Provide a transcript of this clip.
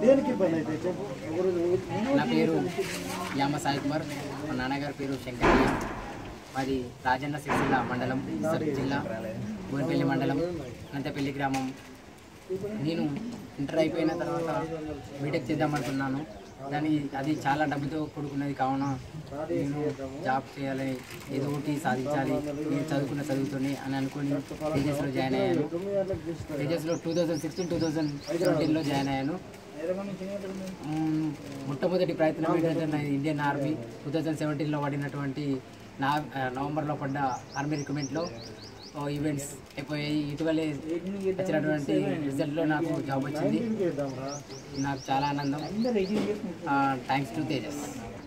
దేనికి ఇబ్బంది అయితే చెప్పు ఎవరు నా పేరు యామ సాయి కుమార్ మా నాన్నగారి పేరు శంకరయ్య మాది రాజన్న సిరిసిల్ల మండలం సర్ జిల్లా బోయినపల్లి మండలం అనంతపల్లి గ్రామం నేను ఇంటర్ అయిపోయిన తర్వాత బీటెక్ చేద్దామనుకున్నాను దాని అది చాలా డబ్బుతో కూడుకున్నది కావున నేను జాబ్ చేయాలని ఏదో ఒకటి సాధించాలి నేను చదువుకున్న చదువుతోనే అని అనుకుని తేజస్లో జాయిన్ అయ్యాను తేజస్లో two thousand sixteen two thousand సెవెంటీన్లో జాయిన్ అయ్యాను మ్మ్, మొట్టమొదటి ప్రయత్నం ఏంటంటే నా ఇండియన్ ఆర్మీ టూ థౌజండ్ సెవెంటీన్లో పడినటువంటి నా ఆ, నవంబర్లో పడ్డ ఆర్మీ రిక్రూట్మెంట్లో ఈవెంట్స్ అయిపోయాయి ఇటీవలే వచ్చినటువంటి రిజల్ట్లో నాకు జాబ్ వచ్చింది నాకు చాలా ఆనందం థ్యాంక్స్ టు తేజస్